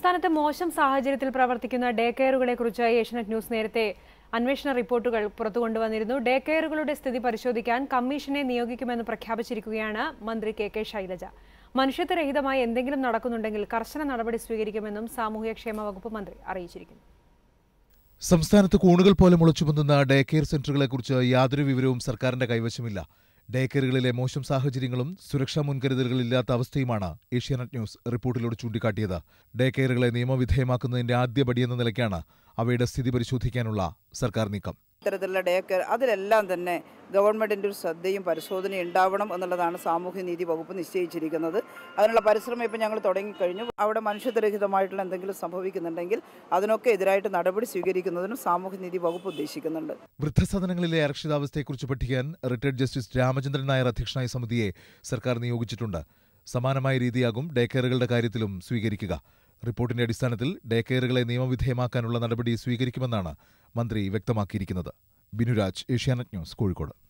സംസ്ഥാനത്ത് മോശം സാഹചര്യത്തിൽ പ്രവർത്തിക്കുന്ന ഡേ കെയറുകളെക്കുറിച്ച് ഏഷ്യനെറ്റ് ന്യൂസ് നേരത്തെ അന്വേഷണ റിപ്പോർട്ടുകൾ പുറത്തുകൊണ്ടുവന്നിരുന്നു ഡേ കെയറുകളുടെ സ്ഥിതി പരിശോധിക്കാൻ കമ്മീഷനെ നിയോഗിക്കുമെന്ന് പ്രഖ്യാപിച്ചിരിക്കുകയാണ് മന്ത്രി കെ കെ ശൈലജ മനുഷ്യത്വരഹിതമായി എന്തെങ്കിലും നടക്കുന്നുണ്ടെങ്കിൽ കർശന നടപടി സ്വീകരിക്കുമെന്നും സാമൂഹ്യക്ഷേമ വകുപ്പ് മന്ത്രി അറിയിച്ചിരിക്കുന്നു സംസ്ഥാനത്ത് കൂണുകൾ പോലെ മുളച്ചുപൊന്തുന്ന ഡേ കെയർ സെന്ററുകളെക്കുറിച്ച് യാതൊരു വിവരവും സർക്കാരിന്റെ കൈവശമില്ല ഡേ കെയറുകളിലെ മോശം സാഹചര്യങ്ങളും സുരക്ഷാ മുൻകരുതലുകളില്ലാത്ത അവസ്ഥയുമാണ് ഏഷ്യാനെറ്റ് ന്യൂസ് റിപ്പോർട്ടിലൂടെ ചൂണ്ടിക്കാട്ടിയത് ഡേ കെയറുകളെ നിയമവിധേയമാക്കുന്നതിന്റെ ആദ്യപടിയെന്ന നിലയ്ക്കാണ് അവയുടെ സ്ഥിതി പരിശോധിക്കാനുള്ള സർക്കാർ നീക്കം ഇത്തരത്തിലുള്ള ഡേ കെയർ അതിലെല്ലാം തന്നെ ഗവൺമെൻറ്റിൻ്റെ ഒരു ശ്രദ്ധയും പരിശോധനയും ഉണ്ടാവണം എന്നുള്ളതാണ് സാമൂഹ്യനീതി വകുപ്പ് നിശ്ചയിച്ചിരിക്കുന്നത് അതിനുള്ള പരിശ്രമം ഇപ്പം ഞങ്ങൾ തുടങ്ങിക്കഴിഞ്ഞു അവിടെ മനുഷ്യത്വരഹിതമായിട്ടുള്ള എന്തെങ്കിലും സംഭവിക്കുന്നുണ്ടെങ്കിൽ അതിനൊക്കെ എതിരായിട്ട് നടപടി സ്വീകരിക്കുന്നതിനും സാമൂഹ്യനീതി വകുപ്പ് ഉദ്ദേശിക്കുന്നുണ്ട് വൃദ്ധസദനങ്ങളിലെ അരക്ഷിതാവസ്ഥയെക്കുറിച്ച് പഠിക്കാൻ റിട്ടയർഡ് ജസ്റ്റിസ് രാമചന്ദ്രൻ നായർ അധ്യക്ഷനായ സമിതിയെ സർക്കാർ നിയോഗിച്ചിട്ടുണ്ട് സമാനമായ രീതിയാകും ഡേ കെയറുകളുടെ കാര്യത്തിലും സ്വീകരിക്കുക റിപ്പോർട്ടിന്റെ അടിസ്ഥാനത്തിൽ ഡേ കെയറുകളെ നിയമവിധേയമാക്കാനുള്ള നടപടി സ്വീകരിക്കുമെന്നാണ് മന്ത്രി വ്യക്തമാക്കിയിരിക്കുന്നത് ബിനുരാജ് ഏഷ്യാനെറ്റ് ന്യൂസ് കോഴിക്കോട്